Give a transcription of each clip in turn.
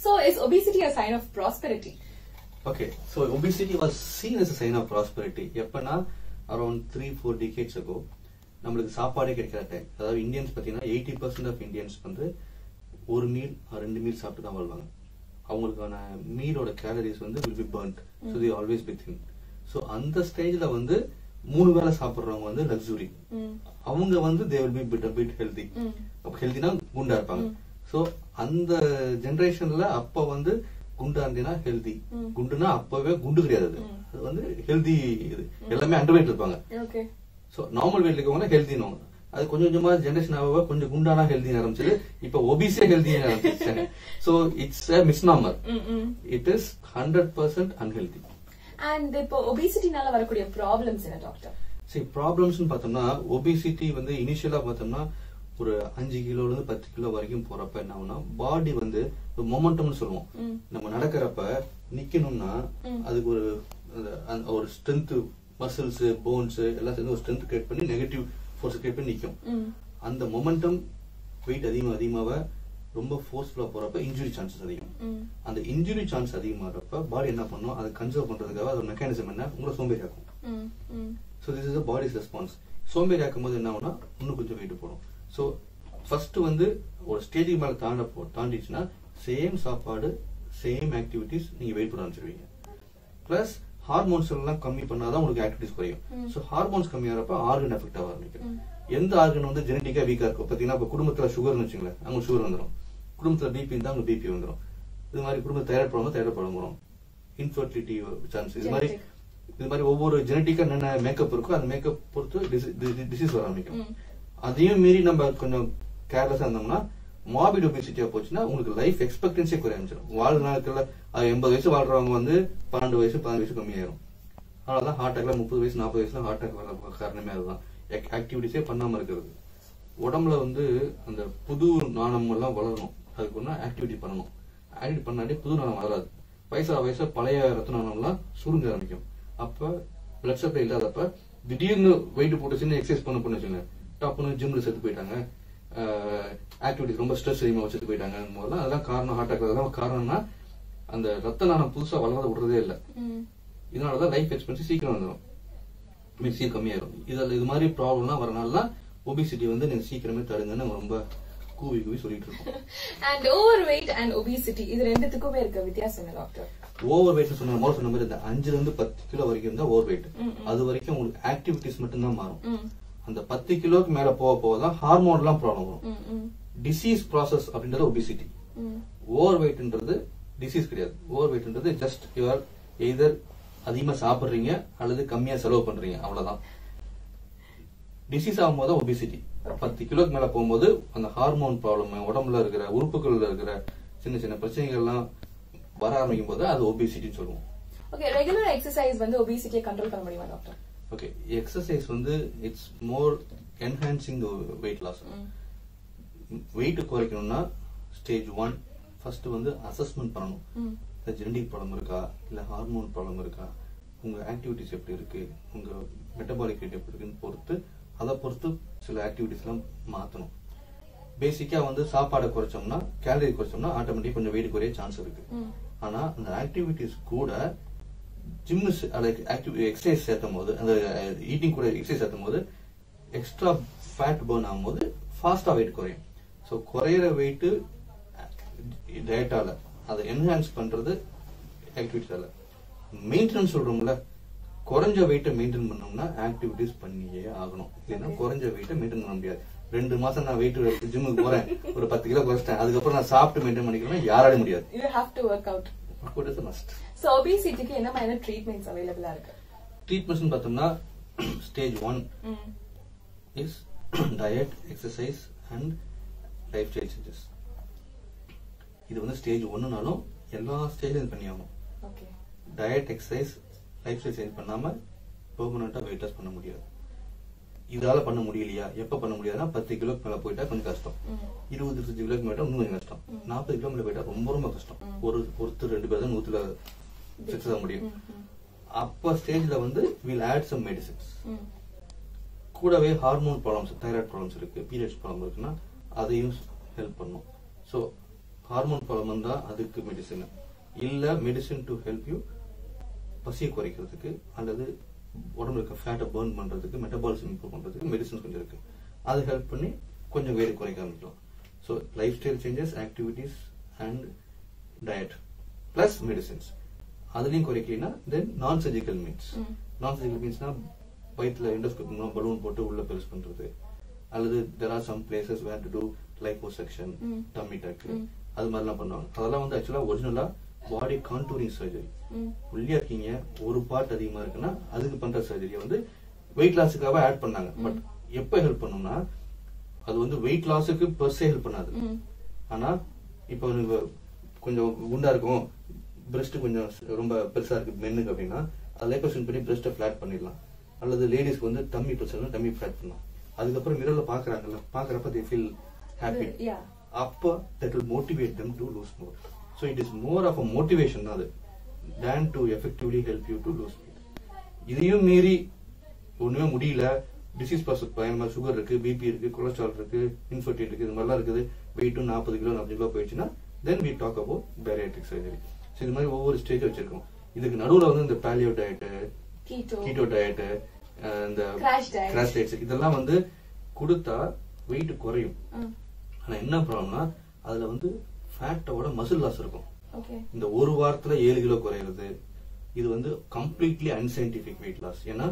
So is obesity a sign of prosperity? Okay so obesity was seen as a sign of prosperity எப்பன்னா around three four decades ago நம்மளுக்கு சாப்பாடே கிடைக்கிற time அதாவது Indians பார்த்தீங்கன்னா eighty percent of Indians வந்து ஒரு meal ரெண்டு meal சாப்பிட்டு தான் வாழ்வாங்க அவங்களுக்கான மீலோட கேலரிஸ் வந்து will be burnt so they always be thin so அந்த ஸ்டேஜ்ல வந்து மூணு வேளை சாப்பிட்றவங்க வந்து லக்ஸுரி அவங்க வந்து they will be fit fit healthy அப்ப ஹெல்தினா குண்டா இருப்பாங்க சோ அந்த ஜெனரேஷன்ல அப்ப வந்து குண்டா இருந்தீங்கன்னா ஹெல்தி குண்டுனா அப்பவே குண்டு கிடையாது அது. அது வந்து ஹெல்தி இது எல்லாமே அண்டர் வெயிட் இருப்பாங்க Okay. சோ நார்மல் வெயிட் இருக்கவங்க ஹெல்தினோ அது கொஞ்சம் கொஞ்சமா ஜெனரேஷன் ஆக கொஞ்சம் குண்டானா ஹெல்தி ஆரம்பிச்சது இப்ப ஒபிசியா ஹெல்தி ஆரம்பிச்சாங்க so it's misnomer Mm-mm. It is hundred percent unhealthy And இப்போ obesityனால வரக்கூடிய ப்ராப்ளம்ஸ் என்ன டாக்டர் சரி ப்ராப்ளம்ஸ்னு பார்த்தோம்னா ஒபிசிட்டி வந்து இனிஷியலா பார்த்தோம்னா ஒரு அஞ்சு கிலோல இருந்து பத்து கிலோ வரைக்கும் போறப்ப என்ன ஆகும்னா பாடி வந்து மொமெண்டம்னு சொல்லுவோம் நம்ம நடக்கிறப்ப நிக்கணும்னா அதுக்கு ஒரு அந்த- அந்த ஒரு ஸ்ட்ரென்த் மசில்ஸ் போன்ஸ் எல்லாம் சேர்ந்து ஒரு ஸ்ட்ரென்த் கிரியேட் பண்ணி நெகட்டிவ் ஃபோர்ஸ் கிரியேட் பண்ணி நிக்கும் அந்த மொமெண்டம் வெயிட் அதிகமாக அதிகமாக ரொம்ப ஃபோர்ஸ்ஃபுல்லா போறப்ப இன்ஜுரி சான்சஸ் அதிகம் அந்த இன்ஜுரி சான்ஸ் அதிகமாகிறப்ப பாடி என்ன பண்ணும் அதை கன்சர்வ் பண்றதுக்காக அதோட மெக்கானிசம் என்ன உங்களை சோம்பேறி ஆக்கும் so this is body's response சோம்பேறி ஆக்கும் போது என்ன ஆகும்னா இன்னும் கொஞ்சம் வெயிட் போடும் ஸோ ஃபர்ஸ்ட் வந்து ஒரு ஸ்டேஜுக்கு மேலே தாண்ட போ தாண்டிச்சுன்னா சேம் சாப்பாடு சேம் ஆக்டிவிட்டிஸ் நீங்க வெயிட் பண்ண ஆரம்பிச்சிருவீங்க பிளஸ் ஹார்மோன்ஸ் எல்லாம் கம்மி பண்ணாதான் உங்களுக்கு ஆக்டிவிட்டிஸ் குறையும் ஸோ ஹார்மோன்ஸ் கம்மியாகிறப்ப ஆர்கன் எஃபெக்ட் ஆக ஆரம்பிக்கும் எந்த ஆர்கன் வந்து ஜெனட்டிக்கா வீக்கா இருக்கும் பாத்தீங்கன்னா இப்ப குடும்பத்துல சுகர்னு வச்சுங்களேன் அவங்க சுகர் வந்துடும் குடும்பத்துல பிபி இருந்தா அவங்க பிபி வந்துடும் இது மாதிரி குடும்பத்தில் தைராய்டு ப்ராப்ளம் தைராய்டு ப்ராப்ளம் வரும் இன்ஃபர்டிலிட்டி சான்ஸ் இது மாதிரி இது மாதிரி ஒவ்வொரு ஜெனட்டிக்கா என்னென்ன மேக்கப் இருக்கோ அந்த மேக்கப் பொறுத்து டிசீஸ் வர ஆரம்பிக்கும் அதையும் மீறி நம்ம கொஞ்சம் கேர்லெஸ்ஸா இருந்தோம்னா மார்பிட் ஒபிசிட்டியா போச்சுன்னா உங்களுக்கு லைஃப் எக்ஸ்பெக்டன்சியே குறைய ஆரம்பிச்சிடும் வாழ்நாட்கள்ல அது எண்பது வயசு வாழ்றவங்க வந்து பன்னெண்டு வயசு பதினஞ்சு வயசு கம்மியாயிரும் அதனாலதான் ஹார்ட் அட்டாக்ல முப்பது வயசு நாற்பது வயசுல ஹார்ட் அட்டாக் வர காரணமே அதுதான் ஆக்டிவிட்டிஸே பண்ணாம இருக்கிறது உடம்புல வந்து அந்த புது நாணம் எல்லாம் வளரணும் அதுக்கு ஒண்ணா ஆக்டிவிட்டி பண்ணணும் ஆக்டிவிட்டி பண்ணாட்டி புது நாணம் வளராது வயசா வயசா பழைய ரத்த நாணம்லாம் சுருங்க ஆரம்பிக்கும் அப்ப பிளட் சப்ளை இல்லாதப்ப திடீர்னு வெயிட் போட்டு சின்ன எக்ஸசைஸ் பண்ண பண்ண வச்சுங்க டாப்னு ஜிம்ல செத்து போயிட்டாங்க ஆக்டிவிட்டிஸ் ரொம்ப ஸ்ட்ரெஸ் அதிகமாக வச்சுட்டு போயிட்டாங்க போதெல்லாம் அதெல்லாம் காரணம் ஹார்ட் அட்டாக் அதெல்லாம் காரணம்னா அந்த ரத்த நாணம் புதுசா வளர்றத விடுறதே இல்லை இதனாலதான் லைஃப் எக்ஸ்பென்சி சீக்கிரம் வந்துடும் மிக்சி கம்மியாயிரும் இதில் இது மாதிரி ப்ராப்ளம்லாம் வரனால ஒபிசிட்டி வந்து நீங்க சீக்கிரமே தடுங்கன்னு நம்ம ரொம்ப கூவி கூவி சொல்லிட்டு இருக்கோம் and over weight and obesity இது ரெண்டுத்துக்குமே இருக்க வித்தியாசம் என்ன டாக்டர் ஓவர் வெயிட் சொன்ன முதல்ல சொன்ன மாதிரி இந்த அஞ்சுல இருந்து பத்து கிலோ வரைக்கும் தான் ஓவர் வெயிட் அது வரைக்கும் உங்களுக்கு ஆக்டிவிட்டிஸ் மட்டும்தான் மாறும் அந்த பத்து கிலோக்கு மேல போக போக தான் ஹார்மோன்லாம் ப்ராப்ளம் வரும் டிசீஸ் ப்ராசஸ் அப்படின்றது ஒபிசிட்டி ஓவர் வெயிட்ன்றது டிசீஸ் கிடையாது ஓவர் வெயிட்ன்றது ஜஸ்ட் யுவர் எய்தர் அதிகமா சாப்பிடுறீங்க அல்லது கம்மியா செலவு பண்றீங்க அவ்வளவுதான் டிசீஸ் ஆகும்போது ஒபிசிட்டி பத்து கிலோக்கு மேல போகும்போது அந்த ஹார்மோன் ப்ராப்ளம் உடம்புல இருக்கிற உறுப்புகள்ல இருக்கிற சின்ன சின்ன பிரச்சனைகள்லாம் வர ஆரம்பிக்கும் போது அது ஒபிசிட்டின்னு சொல்லுவோம் ஓகே ரெகுலர் எக்ஸசைஸ் வந்து ஒபிசிட்டியை கண்ட்ரோல் பண்ண முடியுமா டாக்டர் ஓகே எக்ஸசைஸ் வந்து it's more enhancing the weight loss weight குறைக்கணும்னா ஸ்டேஜ் ஒன் ஃபர்ஸ்ட் வந்து அசஸ்மெண்ட் பண்ணணும் ஜெனடிக் ப்ராப்ளம் இருக்கா இல்ல ஹார்மோன் ப்ராப்ளம் இருக்கா உங்க ஆக்டிவிட்டிஸ் எப்படி இருக்கு உங்க மெட்டபாலிக் ரேட் எப்படி இருக்குன்னு பொறுத்து அதை பொறுத்து சில ஆக்டிவிட்டிஸ் எல்லாம் மாத்தணும் பேசிக்கா வந்து சாப்பாடை குறைச்சோம்னா கேலரி குறைச்சோம்னா ஆட்டோமேட்டிக் கொஞ்சம் வெயிட் குறைய சான்ஸ் இருக்கு ஆனா அந்த ஆக்டிவிட்டிஸ் கூட ஜிம் எக்ஸசைஸ் சேர்த்தும் போது அந்த ஈட்டிங் கூட எக்ஸசைஸ் சேர்த்தும் போது எக்ஸ்ட்ரா ஃபேட் பர்ன் ஆகும்போது ஃபாஸ்டா வெயிட் குறையும் ஸோ குறையிற வெயிட் டயட்டால அதை என்ஹான்ஸ் பண்றது ஆக்டிவிட்டிஸால மெயின்டெனன்ஸ் சொல்றோம்ல குறைஞ்ச வெயிட்டை மெயின்டைன் பண்ணோம்னா ஆக்டிவிட்டிஸ் பண்ணியே ஆகணும் இல்லைன்னா குறைஞ்ச வெயிட்டை மெயின்டைன் பண்ண முடியாது ரெண்டு மாசம் நான் வெயிட் ஜிம்முக்கு போறேன் ஒரு பத்து கிலோ குறைச்சிட்டேன் அதுக்கப்புறம் நான் சாப்பிட்டு மெயின்டைன் பண்ணிக்கிறேன்னா யாராலையும் முடியாது you have to work out What is the must? So ஒபிசிட்டிக்கு என்ன மாதிரியான ட்ரீட்மெண்ட்ஸ் அவைலபிளா இருக்கு ட்ரீட்மெண்ட்ஸ் பார்த்தோம்னா ஸ்டேஜ் ஒன் ம். Is diet exercise and life style changes இது வந்து ஸ்டேஜ் ஒன்னுனாலும் எல்லா ஸ்டேஜ்லையும் பண்ணி ஆகணும் okay diet exercise life style change பண்ணாம பெர்மனண்டா வெயிட் லாஸ் பண்ண முடியாது இதால பண்ண முடியலையா எப்ப பண்ண முடியாதுன்னா பத்து கிலோக்கு மேல போயிட்டா கொஞ்சம் கஷ்டம் இருபது இருபத்தஞ்சு கிலோக்கு மேல இன்னும் கொஞ்சம் கஷ்டம் நாற்பது கிலோ மேல போயிட்டா ரொம்ப ரொம்ப கஷ்டம் ஒரு ஒருத்தர் ரெண்டு பேர் தான் நூத்துல ஃபிக்ஸ் ஆக முடியும் அப்ப ஸ்டேஜ்ல வந்து வில் ஆட் சம் மெடிசின்ஸ் ம். கூடவே ஹார்மோன் ப்ராப்ளம்ஸ் தைராய்டு ப்ராப்ளம்ஸ் இருக்கு பீரியட்ஸ் ப்ராப்ளம் இருக்குன்னா அதையும் ஹெல்ப் பண்ணும் ஸோ ஹார்மோன் ப்ராப்ளம் வந்தா அதுக்கு மெடிசன் இல்ல மெடிசன் டு ஹெல்ப் யூ பசியை குறைக்கிறதுக்கு அல்லது உடம்புல இருக்க ஃபேட்டை பர்ன் பண்றதுக்கு மெட்டபாலிசம் இம்ப்ரூவ் பண்றதுக்கு மெடிசன்ஸ் கொஞ்சம் இருக்கு அது ஹெல்ப் பண்ணி கொஞ்சம் வெயிட் குறைக்க ஆரம்பிக்கலாம் so life style changes activities and diet plus medicines அதுலயும் குறைக்கலனா then non surgical means non surgical மீன்ஸ்னா வயிற்றுல எண்டோஸ்கோப் பலூன் போட்டு உள்ள பெருசு பண்றது அல்லது there are some places where to do liposuction ம். டம்மி டக் ம். அது மாதிரிலாம் பண்ணுவாங்க அதெல்லாம் வந்து ஆக்சுவலா ஒரிஜினலா பாடி கான்டூரிங் சர்ஜரி ம். ஒல்லியா இருக்கீங்க ஒரு பார்ட் அதிகமா இருக்குன்னா அதுக்கு பண்ற சர்ஜரியை வந்து வெயிட் லாஸுக்காக ஆட் பண்ணாங்க பட் எப்ப ஹெல்ப் பண்ணும்னா அது வந்து வெயிட் லாஸுக்கு பெர்சே ஹெல்ப் பண்ணாது ம். ஆனா இப்போ நீங்க கொஞ்சம் குண்டா இருக்கும் பிரஸ்ட் கொஞ்சம் ரொம்ப பெருசா இருக்கு மென்னுக்கு அப்படின்னா அது லைப்போசன் பண்ணி பிரஸ்ட்டை ஃபிளாட் பண்ணிடலாம் அல்லது லேடிஸ்க்கு வந்து டம்மி பிரச்சனை டம்மி ஃபிளாட் பண்ணலாம் அதுக்கப்புறம் மிரர்ல பாக்குறாங்கல்ல பாக்குறப்ப தே ஃபீல் ஹாப்பி Yeah. அப்போ that will motivate them to lose more so it is more of a motivation தான் அது than to effectively help you to lose weight இதையும் மீறி ஒண்ணுமே முடியல டிசீஸ் ப்ராசஸ் பயமா சுகர் இருக்கு பிபி இருக்கு கொலஸ்ட்ரால் இருக்கு இன்ஃபர்டிலிட்டி இருக்கு இது மாதிரிலாம் இருக்குது வெயிட்டும் நாற்பது கிலோ நாற்பது கிலோ போயிடுச்சுன்னா then we talk about bariatric surgery so இது மாதிரி ஒவ்வொரு ஸ்டேஜ் வச்சிருக்கோம் இதுக்கு நடுவுல வந்து இந்த paleo diet Keto. Keto diet இந்த Crash diet. கிராஷ் டயட்ஸ் இதெல்லாம் வந்து கொடுத்தா வெயிட் குறையும் ம். ஆனா என்ன ப்ராப்ளம்னா அதுல வந்து ஃபேட்டோட மசில் லாஸ் இருக்கும் Okay. இந்த ஒரு வாரத்துல ஏழு கிலோ குறையிறது இது வந்து கம்ப்ளீட்லி அன்சைன்டிபிக் வெயிட் லாஸ் ஏன்னா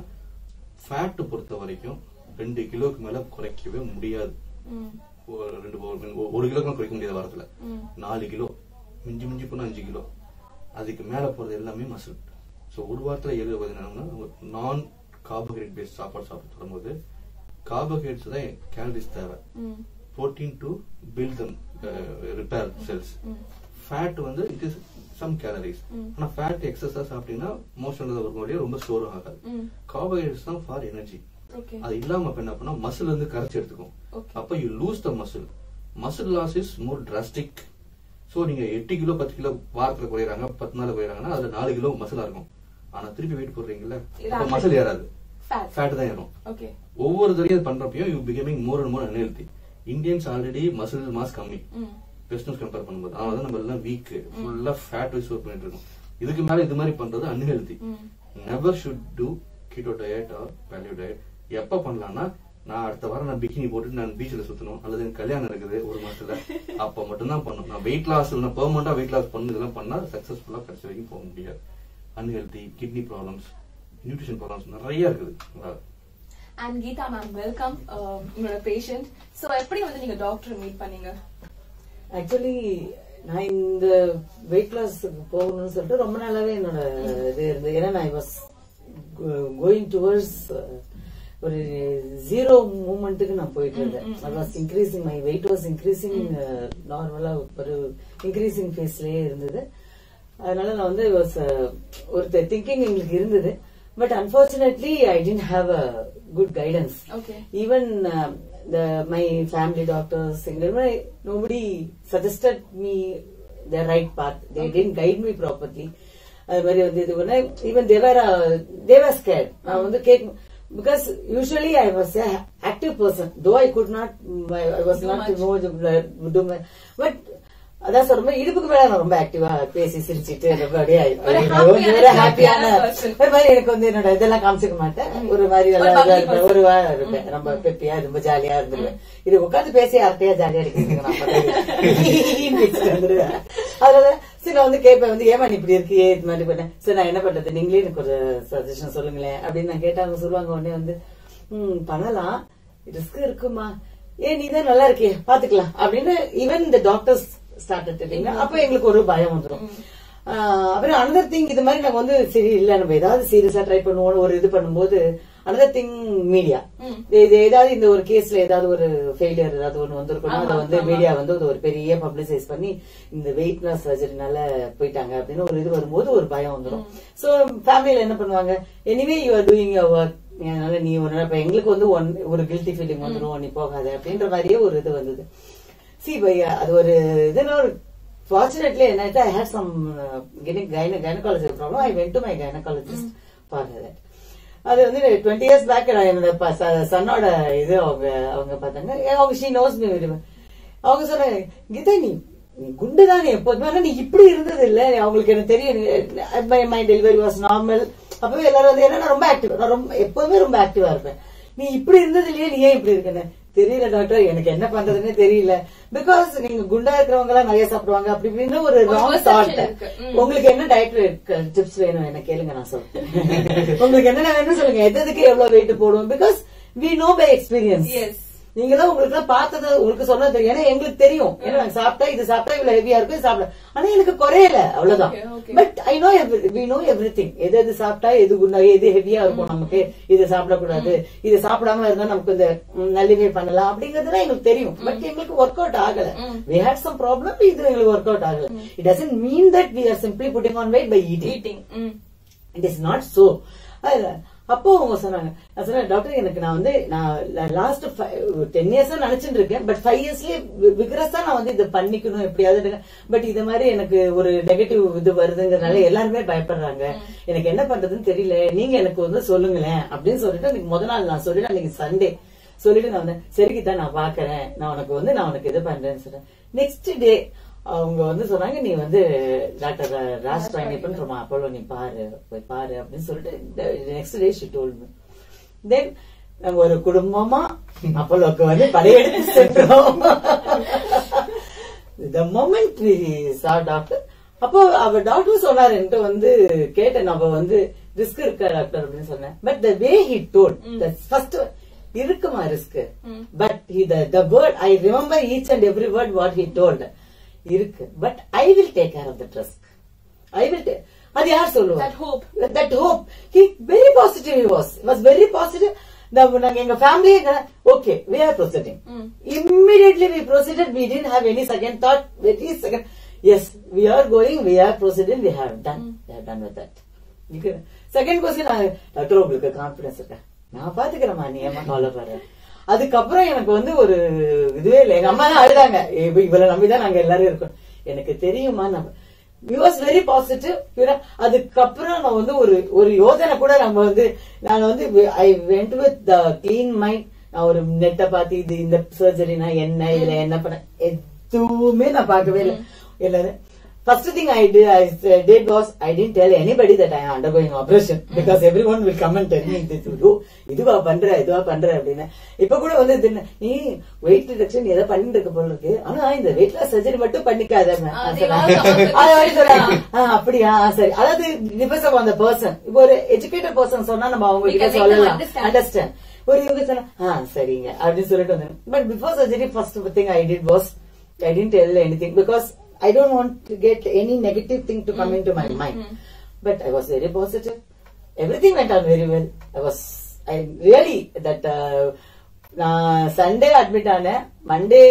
ஃபேட் பொறுத்த வரைக்கும் ரெண்டு கிலோக்கு மேல குறைக்கவே முடியாது ம். ஒரு ரெண்டு ஒரு- ஒரு கிலோக்கு குறைக்க முடியாது வாரத்துல ம். நாலு கிலோ மிஞ்சி மிஞ்சி போனா அஞ்சு கிலோ அதுக்கு மேல போறது எல்லாமே மசில் ஸோ ஒரு வாரத்துல ஏழு என்னன்னா நான் கார்போஹைட்ரேட் பேஸ்ட் சாப்பாடு சாப்பிட்டு வரும்போது கார்போஹைட்ரேட்ஸ் தான் கேலரிஸ் தேவை ம். protein to build them uh, repair cells ம். ஃபேட் வந்து இட் இஸ் சம் கேலரிஸ் ம். ஆனா ஃபேட் எக்ஸஸா சாப்பிட்டீங்கன்னா மோஷன் வழியா ரொம்ப ஸ்டோர் ஆகாது ம். கார்போஹைட்ரேட்ஸ் தான் ஃபார் எனர்ஜி Okay. அது இல்லாம அப்ப என்ன பண்ணா மசில் வந்து கரைச்சி எடுத்துக்கும் Okay. அப்ப you lose the muscle muscle loss is more drastic so நீங்க எட்டு கிலோ பத்து கிலோ வாரத்துல குறையறாங்க பத்து நாள் குறையறாங்கன்னா அதுல நாலு கிலோ மசிலா இருக்கும் ஆனா திருப்பி வெயிட் போடுறீங்கல்ல இது அப்ப அப்படி- மசில் ஏறாது Fat. ஃபேட் தான் ஏறும் Okay. ஒவ்வொரு தடையும் இது பண்றப்பையும் you becoming more and more unhealthy Indians already muscle mass கம்மி ம். வெஸ்டர்ன்ஸ் கம்பேர் பண்ணும்போது அதனால நம்ம எல்லாம் வீக் ஃபுல்லா ஃபேட் வைஸ் ஒர்க் பண்ணிட்டு இருக்கோம் இதுக்கு மேல இது மாதிரி பண்றது அன்ஹெல்தி ம். Never should do keto diet or paleo diet எப்ப பண்ணலாம்னா நான் அடுத்த வாரம் நான் பிகினி போட்டு நான் பீச்ல சுத்தணும் அல்லது எனக்கு கல்யாணம் இருக்குது ஒரு மாசத்துல அப்ப மட்டும் தான் பண்ணணும் நான் வெயிட் லாஸ் நான் பெர்மனண்டா வெயிட் லாஸ் பண்ணு இதெல்லாம் பண்ணா சக்சஸ்ஃபுல்லா கடைசி வரைக்கும் போக முடியாது unhealthy kidney problems nutrition problems நிறைய இருக்குது அதான். அண்ட் கீதா மேம் வெல்கம் உங்களோட பேஷண்ட் சோ எப்படி வந்து நீங்க டாக்டர் மீட் பண்ணீங்க ஆக்சுவலி நான் இந்த வெயிட் லாஸ் போகணும்னு சொல்லிட்டு ரொம்ப நாளாவே என்னோட இது இருந்தது ஏன்னா நான் வாஸ் கோயிங் டுவர்ட்ஸ் ஒரு ஜீரோ மூமெண்ட்டுக்கு நான் போயிட்டு இருந்தேன் I was increasing my weight was increasing நார்மலா ஒரு இன்க்ரீசிங் ஃபேஸ்லயே இருந்தது அதனால நான் வந்து was, uh, ஒரு திங்கிங் எங்களுக்கு இருந்தது but unfortunately I didn't have a good guidance Okay. even um, the my family doctors single nobody suggested me the right path they didn't guide me properly அது மாதிரி வந்து இது பண்ண ஈவன் தேவர் தேவர் scared நான் வந்து கேக் because usually I was active person though I could not I was Do not know but அதான் sir ரொம்ப இடுப்புக்கு மேல நான் ரொம்ப ஆக்டிவா பேசி சிரிச்சிட்டு ரொம்ப அப்படியே ஒரு ஒரு happy-ஆன, ஹாப்பியான happy-ஆன person. ஒரு மாதிரி எனக்கு வந்து என்னோட இதெல்லாம் காமிச்சிக்க மாட்டேன் ஒரு மாதிரி ஒரு நல்லா bubbly இதா இருப்பேன். person. ஒரு வா இருப்பேன் ரொம்ப பெப்பியா ரொம்ப ஜாலியா இருந்துருவேன் இது உட்காந்து பேசி யார்கிட்டயா ஜாலியா இருக்கீங்க நான் பாட்டுக்கு பேசிட்டு வந்துருவேன் அதனால சரி நான் வந்து கேட்பேன் வந்து ஏமா நீ இப்படி இருக்கியே இது மாதிரி பண்ணேன் சரி நான் என்ன பண்றது நீங்களே எனக்கு ஒரு சஜஷன் சொல்லுங்களேன் அப்படின்னு நான் கேட்டா அவங்க சொல்லுவாங்க உடனே வந்து ம் பண்ணலாம் ரிஸ்க் இருக்குமா ஏன் நீ தான் நல்லா இருக்கியே பாத்துக்கலாம் அப்படின்னு ஈவன் இந்த டாக்டர்ஸ் ஸ்டார்ட் அப்ப எங்களுக்கு ஒரு பயம் வந்துடும் ஆஹ் அப்புறம் அனதர் திங் இது மாதிரி நாங்க வந்து சரி இல்ல நம்ம ஏதாவது சீரியஸா ட்ரை பண்ணுவோம் ஒரு இது பண்ணும்போது அனதர் திங் மீடியா இது ஏதாவது இந்த ஒரு கேஸ்ல ஏதாவது ஒரு ஃபெயிலியர் ஏதாவது ஒண்ணு வந்திருக்கணும் அதை வந்து மீடியா வந்து அது ஒரு பெரிய பப்ளிசைஸ் பண்ணி இந்த வெயிட் லாஸ் சர்ஜரினால போயிட்டாங்க அப்படின்னு ஒரு இது வரும்போது ஒரு பயம் வந்துடும் சோ ஃபேமிலியில என்ன பண்ணுவாங்க anyway you are doing your work அதனால நீ ஒரு நாள் இப்ப எங்களுக்கு வந்து ஒன் ஒரு கில்ட்டி ஃபீலிங் வந்துடும் நீ போகாத அப்படின்ற மாதிரியே ஒரு இது வந்தது சி பையா அது ஒரு இதுனா ஒரு ஃபார்ச்சுனேட்லி என்ன I had some gynaecology problem I went to my gynaecologist for that அது வந்து டுவெண்ட்டி இயர்ஸ் பேக் என்னோட சன்னோட இது அவங்க அவங்க பார்த்தாங்க அவங்க ஷீ நோஸ் மீ அவங்க சொன்னாங்க கீதா நீ நீ குண்டுதான் நீ எப்போதுமே ஆனா நீ இப்படி இருந்தது இல்ல அவங்களுக்கு எனக்கு தெரியும் மை டெலிவரி வாஸ் நார்மல் அப்பவே எல்லாரும் வந்து ஏன்னா நான் ரொம்ப ஆக்டிவ் நான் ரொம்ப எப்போதுமே ரொம்ப ஆக்டிவா இருப்பேன் நீ இப்படி இருந்தது இல்லையே நீ ஏன் இப்படி இருக்கன தெரியல டாக்டர் எனக்கு என்ன பண்றதுன்னு தெரியல பிகாஸ் நீங்க குண்டா இருக்கிறவங்க எல்லாம் நிறைய சாப்பிடுவாங்க அப்படி இப்படின்னு ஒரு ஒரு ராங் perception தாட் இருக்கு. ம். உங்களுக்கு என்ன டயட் டிப்ஸ் வேணும் என்ன கேளுங்க நான் சொல்றேன் உங்களுக்கு என்னென்ன வேணும் சொல்லுங்க எது எதுக்கு எவ்வளவு வெயிட் போடுவோம் because we know by experience Yes. நீங்களும் உங்களுக்கு எல்லாம் பார்த்தது உங்களுக்கு சொன்ன தெரியும் ஏன்னா எங்களுக்கு தெரியும் ஏன்னா நாங்க சாப்பிட்டா இது சாப்பிட்டா இவ்வளவு ஹெவியா இருக்கும் இது சாப்பிட ஆனா எனக்கு குறையல அவ்வளவுதான் Okay, okay. But I know we know everything எது எது சாப்பிட்டா எது குண்டா எது ஹெவியா இருக்கும் நமக்கு இது சாப்பிடக்கூடாது இது சாப்பிடாம இருந்தா நமக்கு இந்த ம், நல்லிவே பண்ணலாம் அப்படிங்கறதுலாம் எங்களுக்கு தெரியும் பட் எங்களுக்கு ஒர்க் அவுட் ஆகல வி ஹேட் சம் ப்ராப்ளம் இது எங்களுக்கு ஒர்க் அவுட் ஆகல it doesn't mean that we are simply putting on weight by eating eating ம் இட் இஸ் நாட் சோ அப்போ அவங்க சொன்னாங்க நான் சொன்னேன் டாக்டர் எனக்கு நான் வந்து நான் லாஸ்ட் டென் இயர்ஸா நினைச்சிட்டு இருக்கேன் பட் ஃபைவ் இயர்ஸ்லயே விக்ரஸா நான் வந்து இதை பண்ணிக்கணும் எப்படியாவது பட் இது மாதிரி எனக்கு ஒரு நெகட்டிவ் இது வருதுங்கிறதுனால எல்லாருமே பயப்படுறாங்க எனக்கு என்ன பண்றதுன்னு தெரியல நீங்க எனக்கு வந்து சொல்லுங்களேன் அப்படின்னு சொல்லிட்டு எனக்கு முத நாள் நான் சொல்லிட்டு அன்னைக்கு சண்டே சொல்லிட்டு நான் வந்தேன் சரிக்கிட்ட நான் பாக்குறேன் நான் உனக்கு வந்து நான் உனக்கு இது பண்றேன்னு சொல்றேன் நெக்ஸ்ட் டே அவங்க வந்து சொன்னாங்க நீ வந்து டாக்டர் ராஜ் பயணிப்பன் from அப்போலோ நீ பாரு போய் பாரு அப்படின்னு சொல்லிட்டு next day she told me then நாங்க ஒரு குடும்பமா அப்போலோக்கு வந்து படையெடுத்து சென்றோம் the moment we saw doctor அப்போ அவர் டாக்டர் சொன்னாரு என்கிட்ட வந்து கேட்டேன் நம்ம வந்து ரிஸ்க் இருக்கா டாக்டர் அப்படின்னு சொன்னேன் but the way he told first இருக்குமா risk but the word I remember each and every word what he told இருக்கு but I will take care of the risk I will அது யார் சொல்லுவா That hope. that hope he very positive he was was very positive நம்ம நாங்க எங்க family okay we are proceeding immediately we proceeded we didn't have any second thought very second yes we are going we are proceeding we have done we have done with that second question doctor உங்களுக்கு confidence இருக்கா நான் பாத்துக்கிறேம்மா நீ ஏமா கவலைப்படுற அதுக்கப்புறம் எனக்கு வந்து ஒரு இதுவே இல்லை எங்க அம்மா தான் அழுதாங்க இவ- இவளை நம்பிதான் நாங்க எல்லாரும் இருக்கோம் எனக்கு தெரியுமா நம்ம வாஸ் வெரி பாசிட்டிவ் அதுக்கப்புறம் நான் வந்து ஒரு ஒரு யோசனை கூட நம்ம வந்து நான் வந்து I went with the clean mind நான் ஒரு நெட்டை பார்த்து இது இந்த சர்ஜரினா என்ன இதுல என்ன பண்ண எதுவுமே நான் பார்க்கவே இல்லை எல்லாரும் First thing I did, I uh, did was I didn't tell anybody that I am undergoing operation because everyone will come and tell me this do இதுவா பண்ற இதுவா பண்ற அப்படின்னு இப்ப கூட வந்து இது என்ன, நீ வெயிட் ரிடக்ஷன் ஏதோ பண்ணிட்டு இருக்க போல இருக்கு ஆனா இந்த வெயிட் லாஸ் சர்ஜரி மட்டும் பண்ணிக்காத ஆ, they all come up with அது மாதிரி this. சொல்றாங்க. ஆ, அப்படியா ஆ, சரி அதாவது டிபெண்ட்ஸ் ஆன் the person இப்போ ஒரு எஜுகேட்டட் பர்சன் சொன்னா நம்ம அவங்க We கிட்ட can make them சொல்லலாம் understand. அண்டர்ஸ்டாண்ட் ஒரு இவங்க சொன்னா ஆ சரிங்க அப்படின்னு சொல்லிட்டு வந்தேன் but before surgery first thing I did was I didn't tell anything because I don't want to get any negative thing to come into my mind but I was very positive everything went on very well I was I really that நான் Sunday admit ஆனேன் Monday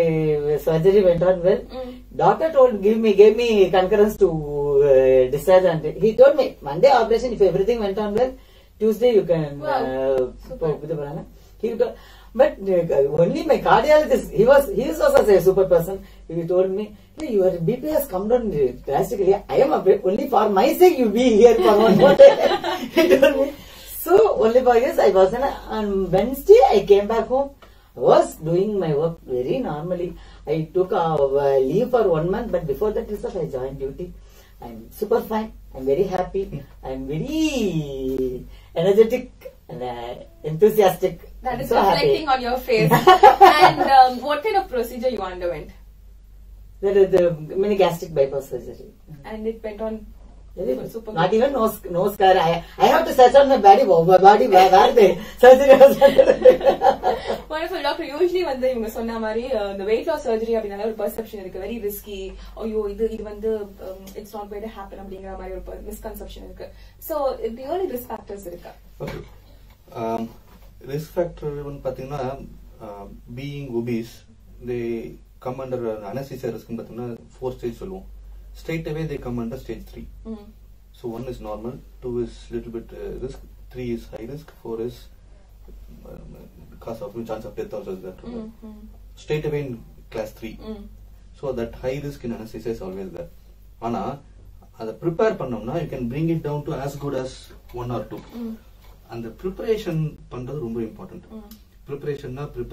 surgery went on well doctor told give me gave me concurrence to discharge and he told me Monday operation if everything went on well Tuesday you can Wow. இது பண்ணாங்க He told- but uh, only my cardiologist, he was, he is also a super person. He told me, hey, your BP has come down drastically. I am afraid only for my sake you be here for one more day. he told me. So only for yes, I was on, on Wednesday. I came back home. I was doing my work very normally. I took a uh, leave for one month, but before that itself I joined duty. I'm super fine. I'm very happy. I'm very energetic and uh, enthusiastic. That I'm is so happy. reflecting on your face. and um, what kind of procedure you underwent? That is the mini gastric bypass surgery. And it went on Very super, good. super Not good. even no, sc- no scar. I, I have to search on my body, my body where, where the surgery was. Wonderful, doctor. Usually வந்து இவங்க சொன்ன மாதிரி அஹ், இந்த weight loss surgery அப்படின்னால ஒரு perception இருக்கு very risky ஐயோ இது இது வந்து it's not going to happen அப்படிங்கிற மாதிரி ஒரு மிஸ்கன்செப்ஷன் இருக்கு சோ ரியலி ரிஸ்க் ஃபேக்டர்ஸ் இருக்கா ஓகே ரிஸ்க் ஃபேக்டர் வந்து பார்த்தீங்கன்னா being obese they come under anaesthesia ரிஸ்க்னு பார்த்தீங்கன்னா ஃபோர் ஸ்டேஜ் சொல்லுவோம் straight away they come under stage three ம் So one is normal, two is little bit uh, risk, three is high risk, four is um, cause of chance of death also is there. ம் ம் Straight away in class three. ம் So that high risk in anesthesia is always there. ஆனா அதை prepare பண்ணோம்னா you can bring it down to as good as one or two ம் அந்த preparation பண்றது ரொம்ப இம்பார்ட்டன்ட் ம் ப்ரிப்பரேஷன்னா ப்ரிப்பேர்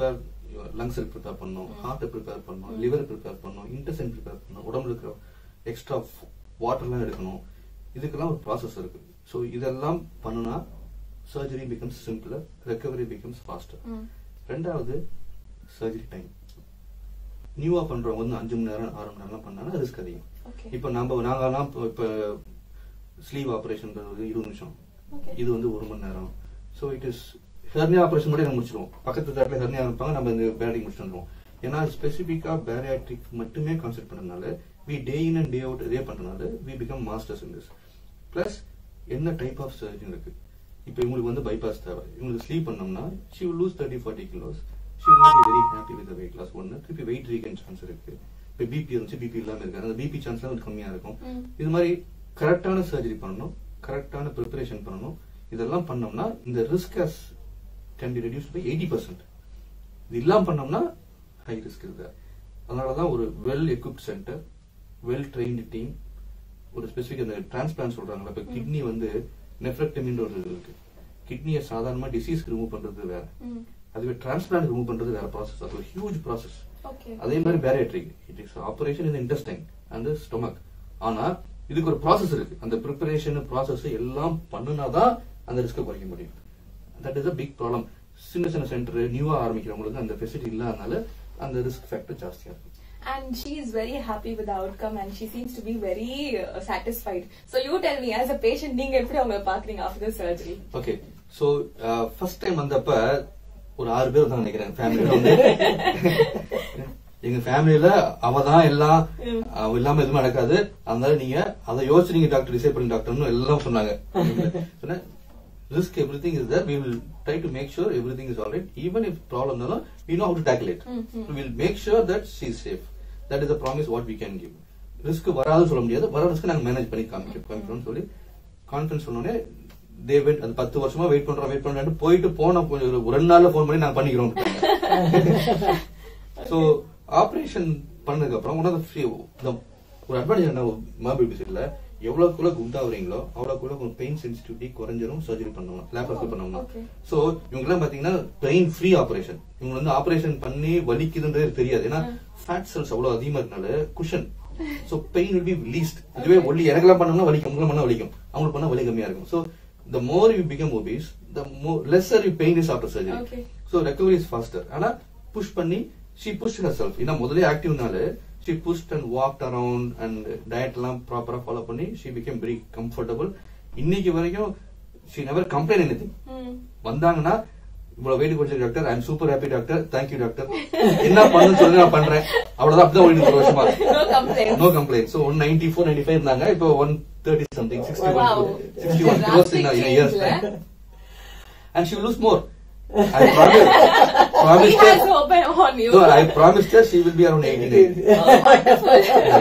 லங்ஸ் ப்ரிப்பேர் பண்ணணும் ஹார்ட்டை ப்ரிப்பேர் பண்ணணும் லிவர் ப்ரிப்பேர் பண்ணணும் இன்டெஸ்டைன் ப்ரிப்பேர் பண்ணணும் உடம்புல இருக்கிற எக்ஸ்ட்ரா வாட்டர்லாம் எடுக்கணும் இதுக்கெல்லாம் ஒரு ப்ராசஸ் இருக்கு ஸோ இதெல்லாம் பண்ணுனா surgery becomes simpler recovery becomes faster ரெண்டாவது சர்ஜரி டைம் நியூவா பண்றவங்க வந்து அஞ்சு மணி நேரம் ஆறு மணி நேரம் பண்ணாங்கன்னா ரிஸ்க் அதிகம் Okay. இப்போ நம்ம நாங்கெல்லாம் இப்போ- இப்போ ஸ்லீவ் ஆபரேஷன் இருபது நிமிஷம் Okay. இது வந்து ஒரு மணி நேரம் so it is hernia operation மட்டும் நம்ம முடிச்சிடுவோம் பக்கத்து தட்டில் ஹெர்னியா இருப்பாங்க நம்ம இந்த பேரியாட்ரிக் முடிச்சுட்டு வந்துருவோம் ஏன்னா ஸ்பெசிஃபிக்கா பேரியாட்ரிக் மட்டுமே கான்சென்ட் பண்ணதுனால we day in and day out இதே பண்றதுனால we become masters in this plus என்ன டைப் ஆஃப் சர்ஜரி இருக்கு இப்போ இவங்களுக்கு வந்து பைபாஸ் தேவை இவங்களுக்கு ஸ்லீப் பண்ணோம்னா she will lose thirty forty kilos she will not be very happy with weight loss ஒன்று திருப்பி வெயிட் ரீகன் சான்ஸ் இருக்கு இப்போ பிபி இருந்துச்சு பிபி இல்லாம இருக்கு அந்த பிபி சான்ஸ்லாம் கொஞ்சம் கம்மியா இருக்கும் ம். இது மாதிரி கரெக்டான சர்ஜரி பண்ணணும் கரெக்டான ப்ரிப்பரேஷன் பண்ணணும் இதெல்லாம் பண்ணோம்னா இந்த risk can be reduce by eighty percent இது இல்லாம பண்ணோம்னா ஹை ரிஸ்க் இருக்கு அதனாலதான் ஒரு well equipped centre well trained team ஒரு ஸ்பெசிஃபிக் அந்த டிரான்ஸ்பிளான்ட் சொல்றாங்களா இப்ப கிட்னி வந்து நெஃப்ரெக்டமின்ற ஒரு இது இருக்கு கிட்னியை சாதாரணமா டிசீஸ்க்கு ரிமூவ் பண்றது வேற ம். அதுவே டிரான்ஸ்பிளான்ட் ரிமூவ் பண்றது வேற ப்ராசஸ் அது ஒரு ஹியூஜ் ப்ராசஸ் ஓகே அதே மாதிரி bariatric it is operation in intestine and stomach ஆனா இதுக்கு ஒரு ப்ராசஸ் இருக்கு அந்த ப்ரிப்பரேஷன் ப்ராசஸ் எல்லாம் பண்ணுனாதான் அந்த ரிஸ்க் குறைக்க முடியும் that is a big problem சின்ன சின்ன சென்டர் நியூவா ஆரம்பிக்கிறவங்களுக்கு அந்த ஃபெசிலிட்டி இல்லாதனால அந்த ரிஸ்க் ஃபேக்டர் ஜாஸ்தியா இருக்கும் And she is very happy with the outcome and she seems to be very uh, satisfied. So you tell me, as a patient, நீங்க எப்படி அவங்கள பாக்குறீங்க after the surgery? Okay so first time வந்தப்ப ஒரு ஆறு பேர் தான் நினைக்கிறேன் ஃபேமிலியில வந்து எங்க ஃபேமிலியில அவ தான் எல்லாம் அவ இல்லாம எதுவுமே நடக்காது அதனால நீங்க அதை யோசிச்சு நீங்க டாக்டர் டிசைட் பண்ணி டாக்டர்னு எல்லாம் சொன்னாங்க சொன்னேன் risk everything is there we will try to make sure everything is all right even if problem இருந்தாலும் we know how to tackle it will make sure that she safe that is the promise what we can give risk வராதுன்னு சொல்ல முடியாது வர risk நாங்க manage பண்ணி காமிக்கிறோம் காமிக்கிறோம்னு சொல்லி conference சொன்னோடனே தே வெயிட் அது பத்து வருஷமா வெயிட் பண்றோம் வெயிட் பண்றோம் போயிட்டு போன கொஞ்சம் ஒரு- ஒரு ரெண்டு நாள்ல போன் பண்ணி நாங்க பண்ணிக்கிறோம் சோ ஆபரேஷன் பண்ணதுக்கு அப்புறம் ஒன் ஆஃப் ஒரு அட்வான்டேஜ் என்ன மாபிள் பிசிட்ல எவ்வளவுக்குள்ள குண்டாவறீங்களோ அவ்வளவுக்குள்ள உங்க பெயின் சென்சிட்டிவிட்டி குறைஞ்சிரும் சர்ஜரி பண்ணணும் லேப்ராஸ்கோபி பண்ணணும் okay. சோ இவங்க எல்லாம் பாத்தீங்கன்னா பெயின் ஃப்ரீ ஆபரேஷன் இவங்க வந்து ஆபரேஷன் பண்ணி வலிக்குதுன்றது தெரியாது ஏன்னா ஃபேட் செல்ஸ் அவ்வளவு அதிகமா இருக்கனால cushion so pain will be least இதுவே ஒல்லி எனக்கெல்லாம் பண்ணோம்னா வலிக்கும் உங்களை பண்ணா வலிக்கும் அவங்களுக்கு பண்ணா வலி கம்மியா இருக்கும் so the more you become obese the more lesser your pain is after surgery Okay. so recovery is faster ஆனா புஷ் பண்ணி she pushed herself ஏன்னா முதலே ஆக்டிவ்னால she pushed and walked around and diet எல்லாம் ப்ராப்பரா ஃபாலோ பண்ணி she became very comfortable இன்னைக்கு வரைக்கும் she never complain anything ம். வந்தாங்கன்னா இவ்வளவு வெயிட் குறைச்ச doctor I'm super happy doctor thank you doctor என்ன பண்ணுன்னு சொல்லி நான் பண்றேன் அவ்வளவுதான் அப்படிதான் ஓடிட்டு ஒரு வருஷமா No complaints. No complaint so one ninety four ninety five இருந்தாங்க இப்போ one thirty something sixty Wow. One sixty one close in Drastic years change, eh? And she will lose more I promise, He promised has her, open on you. no, I promised her she will be around 89. Oh, wonderful.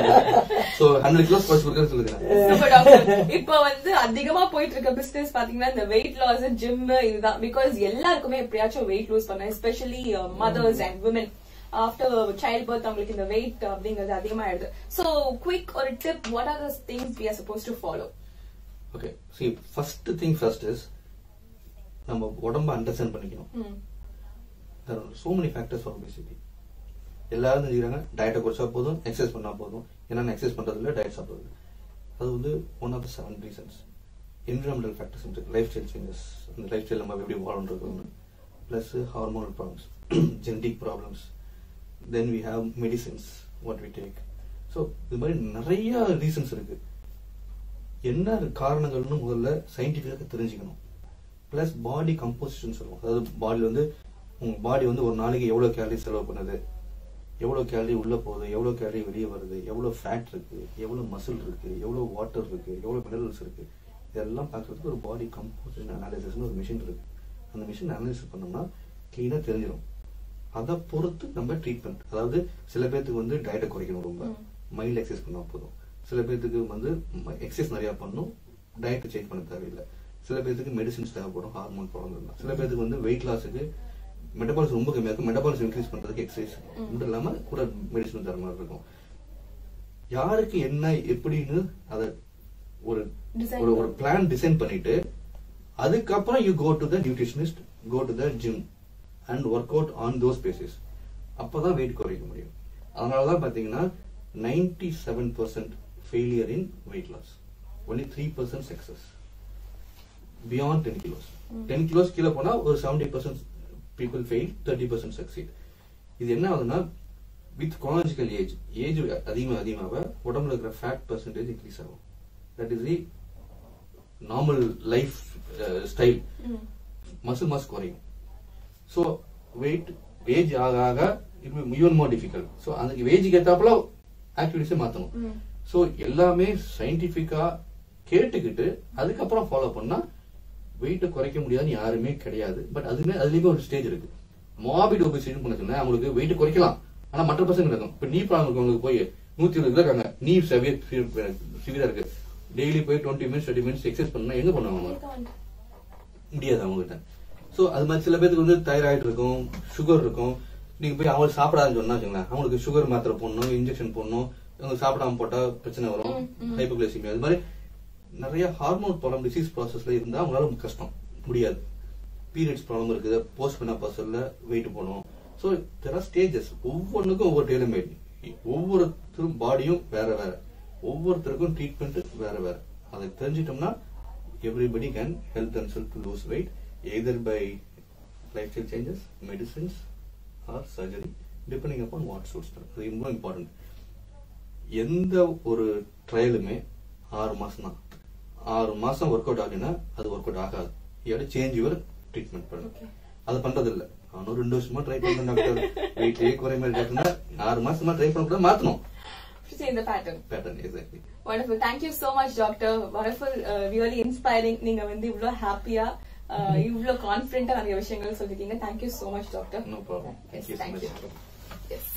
so 100 kilos குறைச்சு கொடுக்கறேன்னு சொல்லுங்க Super doctor. இப்ப வந்து அதிகமா போயிட்டு இருக்க business பாத்தீங்கன்னா இந்த weight loss gym இதுதான் பிகாஸ் எல்லாருக்குமே எப்படியாச்சும் வெயிட் லூஸ் பண்ண especially mothers and women after child birth அவங்களுக்கு இந்த வெயிட் அப்படிங்கிறது அதிகமாயிடுது சோ குவிக் ஒரு tip what are the things we are suppose to follow okay see first thing first is நம்ம உடம்ப அண்டர்ஸ்டாண்ட் பண்ணிக்கணும் there are so many factors for obesity எல்லாரும் நினைக்கிறாங்க டயட்டை குறைச்சா போதும் எக்ஸசைஸ் பண்ணா போதும் ஏன்னா எக்ஸசைஸ் பண்றது இல்ல டயட் சாப்பிடுறது அது வந்து one of the seven reasons environmental factors life style changes அந்த லைஃப் ஸ்டைல் நம்ம எப்படி வாழன்றது ஒன்று plus hormonal problems genetic problems then we have medicines what we take so இது மாதிரி நிறைய ரீசன்ஸ் இருக்கு என்ன காரணங்கள்னு முதல்ல சயின்டிஃபிக்காக தெரிஞ்சுக்கணும் பிளஸ் பாடி கம்போசிஷன் சொல்லுவோம் அதாவது பாடியில் வந்து உங்க பாடி வந்து ஒரு நாளைக்கு எவ்வளவு கேலரி செலவு பண்ணுது எவ்வளவு கேலரி உள்ள போகுது எவ்வளவு கேலரி வெளியே வருது எவ்வளவு ஃபேட் இருக்கு எவ்வளவு மசில் இருக்கு எவ்வளவு வாட்டர் இருக்கு எவ்வளவு மினரல்ஸ் இருக்கு இதெல்லாம் பார்க்கறதுக்கு ஒரு பாடி கம்போசிஷன் அனாலிசிஸ்னு ஒரு மிஷின் இருக்கு அந்த மிஷின் அனாலிசிஸ் பண்ணோம்னா கிளீனா தெரிஞ்சிடும் அதை பொறுத்து நம்ம ட்ரீட்மெண்ட் அதாவது சில பேர்த்துக்கு வந்து டயட்டை குறைக்கணும் ரொம்ப மைல்ட் எக்ஸசைஸ் பண்ணா போதும் சில பேர்த்துக்கு வந்து எக்ஸசைஸ் நிறைய பண்ணணும் டயட் சேஞ்ச் பண்ண தேவையில்லை சில பேர்த்துக்கு மெடிசின்ஸ் தேவைப்படும் ஹார்மோன் ப்ராப்ளம் இருந்தால் சில பேர்த்துக்கு வந்து வெயிட் லாஸுக்கு மெட்டபாலிசம் ரொம்ப கம்மியா இருக்கும் மெட்டபாலிசம் இன்க்ரீஸ் பண்றதுக்கு எக்ஸசைஸ் மட்டும் இல்லாம கூட மெடிசன் தர மாதிரி இருக்கும் யாருக்கு என்ன எப்படின்னு அத ஒரு Design ஒரு ஒரு பிளான் டிசைன் பண்ணிட்டு அதுக்கப்புறம் you go to the nutritionist go to the gym and work out on those basis அப்பதான் வெயிட் குறைக்க முடியும் அதனாலதான் பாத்தீங்கன்னா ninety seven percent failure in weight loss only three percent success beyond ten kilos ten kilos கீழே போனா ஒரு seventy percent people fail thirty percent succeed இது என்ன ஆகுதுன்னா வித் chronological ஏஜ் ஏஜ் அதிகமாக அதிகமாக உடம்புல இருக்கிற ஃபேட் பர்சன்டேஜ் இன்க்ரீஸ் ஆகும் that is the normal lifestyle muscle mass குறையும் ஸோ வெயிட் ஏஜ் ஆக ஆக it even more difficult so அந்த ஏஜுக்கு ஏத்தாப்புல ஆக்டிவிட்டிஸை மாற்றணும் ஸோ எல்லாமே சயின்டிஃபிக்கா கேட்டுக்கிட்டு அதுக்கப்புறம் ஃபாலோ பண்ணா வெயிட்டை குறைக்க முடியாதுன்னு யாருமே கிடையாது பட் அதுமே அதுலயுமே ஒரு ஸ்டேஜ் இருக்கு மாபிட் ஒபிசிட்டி பண்ண சொன்னா அவங்களுக்கு வெயிட் குறைக்கலாம் ஆனா மற்ற பசங்க இருக்கும் இப்ப நீ ப்ராப்ளம் இருக்கவங்களுக்கு போய் நூத்தி இருபது இருக்காங்க நீ செவியர் சிவியரா இருக்கு டெய்லி போய் twenty minutes thirty minutes exercise பண்ணா எங்க பண்ணுவாங்க அவங்க? முடியாது அவங்க கிட்ட சோ அது மாதிரி சில பேருக்கு வந்து தைராய்டு இருக்கும் சுகர் இருக்கும் நீங்க போய் அவங்களுக்கு சாப்பிடாதுன்னு சொன்னா வச்சுங்களேன் அவங்களுக்கு சுகர் மாத்திரை போடணும் இன்ஜெக்ஷன் போடணும் அவங்க சாப்பிடாம போட்டா பிரச்சனை வரும் ஹைப்போகிளைசிமியா அது மாதிரி நிறைய ஹார்மோன் ப்ராப்ளம் டிசீஸ் ப்ராசஸ்ல இருந்தா அவங்களால கஷ்டம் முடியாது பீரியட்ஸ் ப்ராப்ளம் இருக்குது போஸ்ட் பண்ண பர்சன்ல வெயிட் போடணும் ஸோ தெர் ஆர் ஸ்டேஜஸ் ஒவ்வொன்றுக்கும் ஒவ்வொரு டெய்லமேட் ஒவ்வொருத்தரும் பாடியும் வேற வேற ஒவ்வொருத்தருக்கும் ட்ரீட்மெண்ட் வேற வேற அதை தெரிஞ்சிட்டோம்னா everybody can help themselves to lose weight either by lifestyle changes, medicines or surgery depending upon what suits them. அது ரொம்ப இம்பார்ட்டன்ட் எந்த ஒரு ட்ரையலுமே ஆறு மாசம் தான் ஆறு மாசம் ஒர்க் அவுட் ஆகுதுன்னா அது ஒர்க் அவுட் ஆகாது இல்லாட்டி சேஞ்ச் யுவர் ட்ரீட்மெண்ட் பண்ணு அது பண்றது இல்ல நானும் ரெண்டு வருஷமா ட்ரை பண்ணேன் டாக்டர் வெயிட்லயே குறை மாதிரி டாக்டர்னா ஆறு மாசமா ட்ரை பண்ண மாத்தணும் To change the pattern. Pattern exactly Wonderful. Thank you so much, doctor. Wonderful, uh, really inspiring. நீங்க வந்து இவ்ளோ ஹாப்பியா இவ்ளோ கான்பிடண்டா நிறைய விஷயங்கள் சொல்லிருக்கீங்க. Thank you so much, doctor. No problem Yes, thank you thank you. So much Yes.